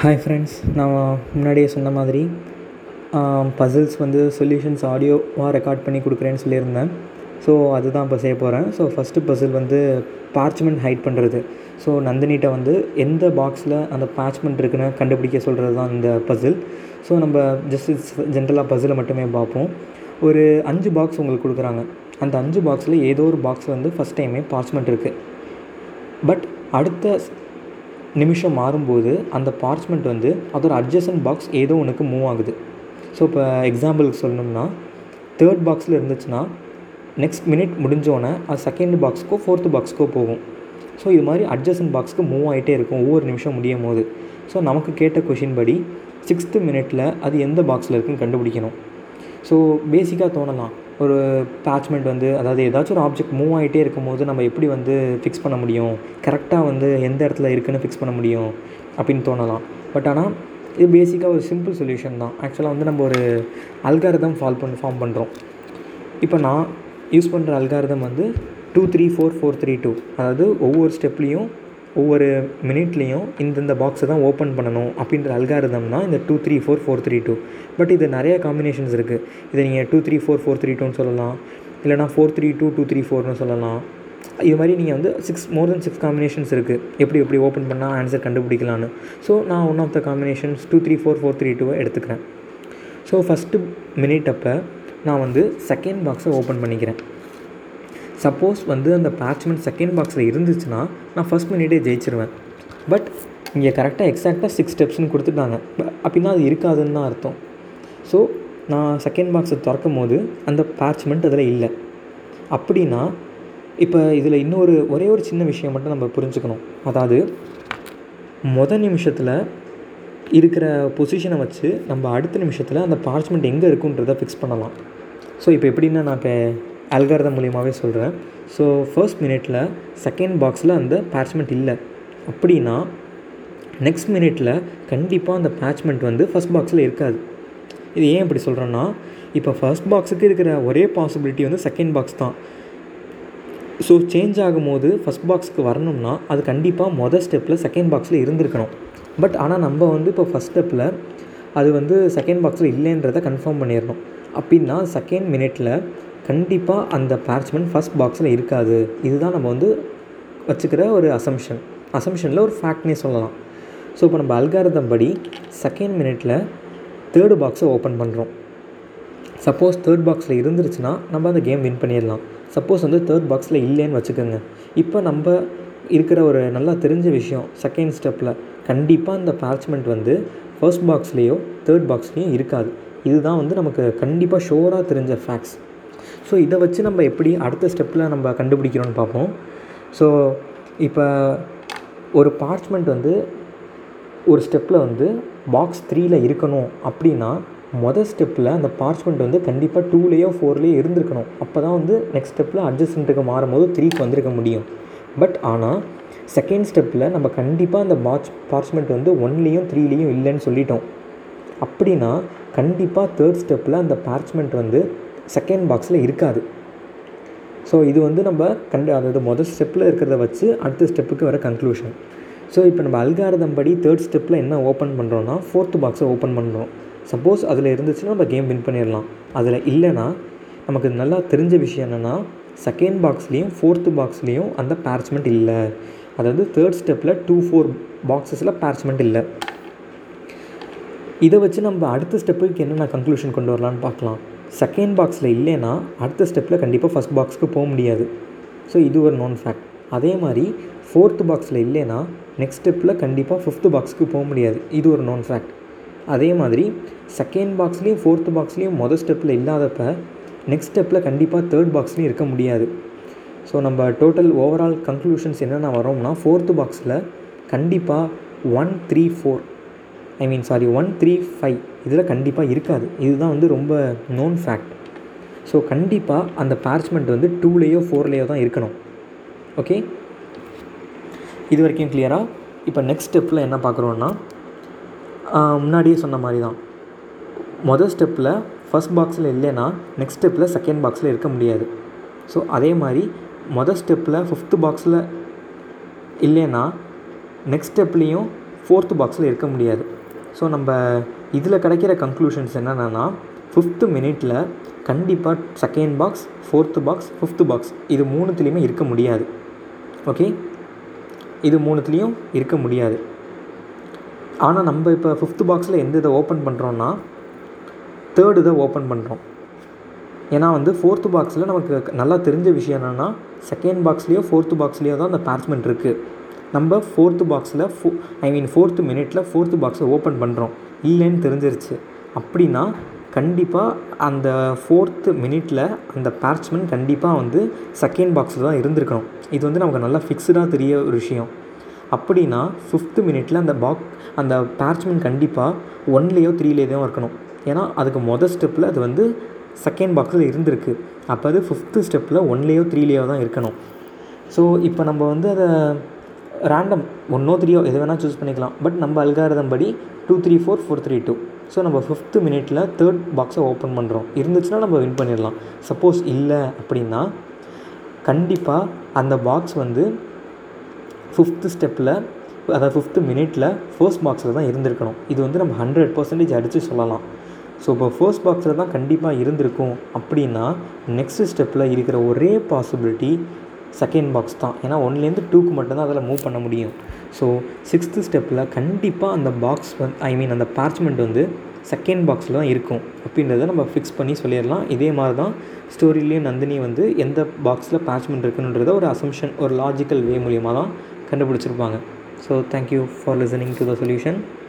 hi friends நான் முன்னாடியே சொன்ன மாதிரி பசில்ஸ் வந்து சொல்யூஷன்ஸ் ஆடியோவாக ரெக்கார்ட் பண்ணி கொடுக்குறேன்னு சொல்லியிருந்தேன் ஸோ அதுதான் இப்போ செய்ய போகிறேன் ஸோ ஃபஸ்ட்டு பசில் வந்து பார்ச்மெண்ட் ஹைட் பண்ணுறது ஸோ நந்தினிகிட்ட வந்து எந்த பாக்ஸில் அந்த பார்ச்மெண்ட் இருக்குன்னு கண்டுபிடிக்க சொல்கிறது தான் இந்த பசில் ஸோ நம்ம ஜஸ்ட் ஜென்ரலாக பசிலை மட்டுமே பார்ப்போம் ஒரு அஞ்சு பாக்ஸ் உங்களுக்கு கொடுக்குறாங்க அந்த அஞ்சு பாக்ஸில் ஏதோ ஒரு பாக்ஸில் வந்து ஃபஸ்ட் டைமே பார்ச்மெண்ட் இருக்குது பட் அடுத்த நிமிஷம் மாறும்போது அந்த பார்ச்மெண்ட் வந்து அதோட அட்ஜசன்ட் பாக்ஸ் ஏதோ ஒன்றுக்கு மூவ் ஆகுது ஸோ இப்போ எக்ஸாம்பிளுக்கு சொல்லணும்னா தேர்ட் பாக்ஸில் இருந்துச்சுன்னா நெக்ஸ்ட் மினிட் முடிஞ்சோடனே அது செகண்ட் பாக்ஸுக்கோ ஃபோர்த்து பாக்ஸுக்கோ போகும் ஸோ இது மாதிரி அட்ஜசன்ட் பாக்ஸுக்கு மூவ் ஆகிட்டே இருக்கும் ஒவ்வொரு நிமிஷம் முடியும் போது ஸோ நமக்கு கேட்ட கொஷின் படி சிக்ஸ்த்து மினிட்டில் அது எந்த பாக்ஸில் இருக்குன்னு கண்டுபிடிக்கணும் ஸோ பேசிக்காக தோணலாம் ஒரு பேட்ச்மெண்ட் வந்து அதாவது ஏதாச்சும் ஒரு ஆப்ஜெக்ட் மூவ் ஆகிட்டே இருக்கும் போது நம்ம எப்படி வந்து ஃபிக்ஸ் பண்ண முடியும் கரெக்டாக வந்து எந்த இடத்துல இருக்குன்னு ஃபிக்ஸ் பண்ண முடியும் அப்படின்னு தோணலாம் பட் ஆனால் இது பேசிக்காக ஒரு சிம்பிள் சொல்யூஷன் தான் ஆக்சுவலாக வந்து நம்ம ஒரு அல்காரதம் ஃபால் பண்ண ஃபார்ம் பண்ணுறோம் இப்போ நான் யூஸ் பண்ணுற அல்காரதம் வந்து two three four four three two அதாவது ஒவ்வொரு ஸ்டெப்லேயும் ஒவ்வொரு மினிட்லேயும் இந்தந்த பாக்ஸை தான் ஓப்பன் பண்ணணும் அப்படின்ற அல்காரதம் தான் இந்த two three four four three two but இது நிறைய காம்பினேஷன்ஸ் இருக்குது இதை நீங்கள் two three four four three டூன்னு சொல்லலாம் இல்லைனா four three two two three ஃபோர்னு சொல்லலாம் இது மாதிரி நீங்கள் வந்து six more than six combinations இருக்குது எப்படி எப்படி ஓப்பன் பண்ணால் ஆன்சர் கண்டுபிடிக்கலான்னு ஸோ நான் one of the combinations two three four four three டூவை எடுத்துக்கிறேன் ஸோ ஃபஸ்ட்டு மினிட் அப்போ நான் வந்து செகண்ட் பாக்ஸை ஓப்பன் பண்ணிக்கிறேன் சப்போஸ் வந்து அந்த பேட்ச்மெண்ட் செகண்ட் பாக்ஸில் இருந்துச்சுன்னா நான் ஃபஸ்ட் மினிட்டே ஜெயிச்சிருவேன் பட் இங்கே கரெக்டாக எக்ஸாக்டாக சிக்ஸ் ஸ்டெப்ஸ்னு கொடுத்துட்டாங்க அப்படின்னா அது இருக்காதுன்னு தான் அர்த்தம் ஸோ நான் செகண்ட் பாக்ஸை திறக்கும் போது அந்த பேட்ச்மெண்ட் அதில் இல்லை அப்படின்னா இப்போ இதில் இன்னொரு ஒரே ஒரு சின்ன விஷயம் மட்டும் நம்ம புரிஞ்சுக்கணும் அதாவது மொதல் நிமிஷத்தில் இருக்கிற பொசிஷனை வச்சு நம்ம அடுத்த நிமிஷத்தில் அந்த பார்ச்மெண்ட் எங்கே இருக்குன்றதை ஃபிக்ஸ் பண்ணலாம் ஸோ இப்போ எப்படின்னா நான் இப்போ அல்காரதம் மூலியமாகவே சொல்கிறேன் ஸோ ஃபர்ஸ்ட் மினிட்டில் செகண்ட் பாக்ஸில் அந்த பேட்ச்மெண்ட் இல்லை அப்படின்னா நெக்ஸ்ட் மினிட்டில் கண்டிப்பாக அந்த பேட்ச்மெண்ட் வந்து ஃபஸ்ட் பாக்ஸில் இருக்காது இது ஏன் இப்படி சொல்கிறேன்னா இப்போ ஃபர்ஸ்ட் பாக்ஸுக்கு இருக்கிற ஒரே பாசிபிலிட்டி வந்து செகண்ட் பாக்ஸ் தான் ஸோ சேஞ்ச் ஆகும்போது ஃபஸ்ட் பாக்ஸுக்கு வரணும்னா அது கண்டிப்பாக மொதல் ஸ்டெப்பில் செகண்ட் பாக்ஸில் இருந்திருக்கணும் பட் ஆனால் நம்ம வந்து இப்போ ஃபஸ்ட் ஸ்டெப்பில் அது வந்து செகண்ட் பாக்ஸில் இல்லைன்றதை கன்ஃபார்ம் பண்ணிடணும் அப்படின்னா செகண்ட் மினிட்டில் கண்டிப்பாக அந்த பேட்ச்மெண்ட் ஃபஸ்ட் பாக்ஸில் இருக்காது இதுதான் நம்ம வந்து வச்சுக்கிற ஒரு அசம்ஷன் அசம்ஷனில் ஒரு ஃபேக்ட்னே சொல்லலாம் ஸோ இப்போ நம்ம அல்காரதம் படி செகண்ட் மினிட்டில் தேர்டு பாக்ஸை ஓப்பன் பண்ணுறோம் சப்போஸ் தேர்ட் பாக்ஸில் இருந்துருச்சுன்னா நம்ம அந்த கேம் வின் பண்ணிடலாம் சப்போஸ் வந்து தேர்ட் பாக்ஸில் இல்லைன்னு வச்சுக்கோங்க இப்போ நம்ம இருக்கிற ஒரு நல்லா தெரிஞ்ச விஷயம் செகண்ட் ஸ்டெப்பில் கண்டிப்பாக அந்த பேட்ச்மெண்ட் வந்து ஃபர்ஸ்ட் பாக்ஸ்லேயோ தேர்ட் பாக்ஸ்லேயும் இருக்காது இதுதான் வந்து நமக்கு கண்டிப்பாக ஷோராக தெரிஞ்ச ஃபேக்ட்ஸ் ஸோ இதை வச்சு நம்ம எப்படி அடுத்த ஸ்டெப்பில் நம்ம கண்டுபிடிக்கிறோன்னு பார்ப்போம் ஸோ இப்போ ஒரு பார்ச்மெண்ட் வந்து ஒரு ஸ்டெப்பில் வந்து பாக்ஸ் த்ரீயில் இருக்கணும் அப்படின்னா மொதல் ஸ்டெப்பில் அந்த பார்ச்மெண்ட் வந்து கண்டிப்பாக டூலேயோ ஃபோர்லேயோ இருந்திருக்கணும் அப்போ தான் வந்து நெக்ஸ்ட் ஸ்டெப்பில் அட்ஜஸ்டண்ட்டுக்கு மாறும்போது த்ரீக்கு வந்திருக்க முடியும் பட் ஆனால் செகண்ட் ஸ்டெப்பில் நம்ம கண்டிப்பாக அந்த பாட்ச் பார்ச்மெண்ட் வந்து ஒன்லேயும் த்ரீலேயும் இல்லைன்னு சொல்லிட்டோம் அப்படின்னா கண்டிப்பாக தேர்ட் ஸ்டெப்பில் அந்த பார்ச்மெண்ட் வந்து செகண்ட் பாக்ஸில் இருக்காது ஸோ இது வந்து நம்ம கண்டு அதாவது மொதல் ஸ்டெப்பில் இருக்கிறத வச்சு அடுத்த ஸ்டெப்புக்கு வர கன்க்ளூஷன் ஸோ இப்போ நம்ம அல்காரதம் படி தேர்ட் ஸ்டெப்பில் என்ன ஓப்பன் பண்ணுறோன்னா ஃபோர்த்து பாக்ஸை ஓப்பன் பண்ணுறோம் சப்போஸ் அதில் இருந்துச்சுன்னா நம்ம கேம் வின் பண்ணிடலாம் அதில் இல்லைன்னா நமக்கு நல்லா தெரிஞ்ச விஷயம் என்னென்னா செகண்ட் பாக்ஸ்லேயும் ஃபோர்த்து பாக்ஸ்லேயும் அந்த பேட்ச்மெண்ட் இல்லை அதாவது தேர்ட் ஸ்டெப்பில் டூ ஃபோர் பாக்ஸஸில் பேட்ச்மெண்ட் இல்லை இதை வச்சு நம்ம அடுத்த ஸ்டெப்புக்கு என்னென்ன கன்க்ளூஷன் கொண்டு வரலான்னு பார்க்கலாம் செகண்ட் பாக்ஸில் இல்லைன்னா அடுத்த ஸ்டெப்பில் கண்டிப்பாக ஃபஸ்ட் பாக்ஸ்க்கு போக முடியாது ஸோ இது ஒரு நோன் ஃபேக்ட் அதே மாதிரி ஃபோர்த்து பாக்ஸில் இல்லைன்னா நெக்ஸ்ட் ஸ்டெப்பில் கண்டிப்பாக ஃபிஃப்த்து பாக்ஸுக்கு போக முடியாது இது ஒரு நோன் ஃபேக்ட் அதே மாதிரி செகண்ட் பாக்ஸ்லேயும் ஃபோர்த்து பாக்ஸ்லேயும் மொதல் ஸ்டெப்பில் இல்லாதப்ப நெக்ஸ்ட் ஸ்டெப்பில் கண்டிப்பாக தேர்ட் பாக்ஸ்லேயும் இருக்க முடியாது ஸோ நம்ம டோட்டல் ஓவரால் கன்க்ளூஷன்ஸ் என்னென்ன வரோம்னா ஃபோர்த்து பாக்ஸில் கண்டிப்பாக one three four I mean sorry one three five இதில் கண்டிப்பாக இருக்காது இதுதான் வந்து ரொம்ப நோன் ஃபேக்ட் ஸோ கண்டிப்பாக அந்த பேட்ச்மெண்ட் வந்து டூலேயோ ஃபோர்லேயோ தான் இருக்கணும் ஓகே இது வரைக்கும் கிளியராக இப்போ நெக்ஸ்ட் ஸ்டெப்பில் என்ன பார்க்குறோன்னா முன்னாடியே சொன்ன மாதிரி தான் மொதல் ஸ்டெப்பில் ஃபஸ்ட் பாக்ஸில் இல்லைன்னா நெக்ஸ்ட் ஸ்டெப்பில் செகண்ட் பாக்ஸில் இருக்க முடியாது ஸோ அதே மாதிரி மொதல் ஸ்டெப்பில் ஃபிஃப்த்து பாக்ஸில் இல்லைன்னா நெக்ஸ்ட் ஸ்டெப்லேயும் ஃபோர்த்து பாக்ஸில் இருக்க முடியாது ஸோ நம்ம இதில் கிடைக்கிற கன்க்ளூஷன்ஸ் என்னென்னா ஃபிஃப்த்து மினிட்டில் கண்டிப்பாக second box fourth box fifth box இது மூணுத்துலேயுமே இருக்க முடியாது ஓகே இது மூணுத்துலேயும் இருக்க முடியாது ஆனால் நம்ம இப்போ ஃபிஃப்த்து பாக்ஸில் எந்த இதை ஓப்பன் பண்ணுறோன்னா தேர்டு இதை ஓப்பன் பண்ணுறோம் ஏன்னா வந்து ஃபோர்த்து பாக்ஸில் நமக்கு நல்லா தெரிஞ்ச விஷயம் என்னென்னா செகண்ட் பாக்ஸ்லேயோ ஃபோர்த்து பாக்ஸ்லேயோ தான் அந்த பேட்ச்மெண்ட் இருக்குது நம்ம ஃபோர்த்து பாக்ஸில் ஃபோ ஐ மீன் ஃபோர்த்து மினிட்டில் ஃபோர்த்து பாக்ஸை ஓப்பன் பண்ணுறோம் இல்லைன்னு தெரிஞ்சிருச்சு அப்படின்னா கண்டிப்பாக அந்த ஃபோர்த்து மினிட்டில் அந்த பேட்ச்மெண்ட் கண்டிப்பாக வந்து செகண்ட் பாக்ஸில் தான் இருந்திருக்கணும் இது வந்து நமக்கு நல்லா ஃபிக்ஸ்டாக தெரிய ஒரு விஷயம் அப்படின்னா ஃபிஃப்த்து மினிட்டில் அந்த பாக் அந்த பேட்ச்மெண்ட் கண்டிப்பாக ஒன்லேயோ த்ரீலேயோ தான் இருக்கணும் ஏன்னா அதுக்கு மொதல் ஸ்டெப்பில் அது வந்து செகண்ட் பாக்ஸில் இருந்திருக்கு அப்போ அது ஃபிஃப்த்து ஸ்டெப்பில் ஒன்லேயோ த்ரீலேயோ தான் இருக்கணும் ஸோ இப்போ நம்ம வந்து அதை ரேண்டம் ஒன்றோ த்ரீயோ எது வேணால் சூஸ் பண்ணிக்கலாம் பட் நம்ம அல்காரதம் படி two three four four three two so நம்ம ஃபிஃப்த்து மினிட்டில் தேர்ட் பாக்ஸை ஓப்பன் பண்ணுறோம் இருந்துச்சுன்னா நம்ம வின் பண்ணிடலாம் சப்போஸ் இல்லை அப்படின்னா கண்டிப்பாக அந்த பாக்ஸ் வந்து ஃபிஃப்த்து ஸ்டெப்பில் அதாவது ஃபிஃப்த்து மினிட்டில் ஃபர்ஸ்ட் பாக்ஸில் தான் இருந்திருக்கணும் இது வந்து நம்ம ஹண்ட்ரட் பர்சன்டேஜ் அடித்து சொல்லலாம் ஸோ இப்போ ஃபர்ஸ்ட் பாக்ஸில் தான் கண்டிப்பாக இருந்திருக்கும் அப்படின்னா நெக்ஸ்ட்டு ஸ்டெப்பில் இருக்கிற ஒரே பாசிபிலிட்டி செகண்ட் பாக்ஸ் தான் ஏன்னா ஒன்லேருந்து டூக்கு மட்டும்தான் அதில் மூவ் பண்ண முடியும் ஸோ சிக்ஸ்த்து ஸ்டெப்பில் கண்டிப்பாக அந்த பாக்ஸ் வந்து ஐ மீன் அந்த பார்ச்மெண்ட் வந்து செகண்ட் பாக்ஸில் தான் இருக்கும் அப்படின்றத நம்ம ஃபிக்ஸ் பண்ணி சொல்லிடலாம் இதே மாதிரி தான் ஸ்டோரிலேயும் நந்தினி வந்து எந்த பாக்ஸில் பேட்ச்மெண்ட் இருக்குன்றத ஒரு அசம்ஷன் ஒரு லாஜிக்கல் வே மூலியமாக தான் கண்டுபிடிச்சிருப்பாங்க so thank you for listening to the solution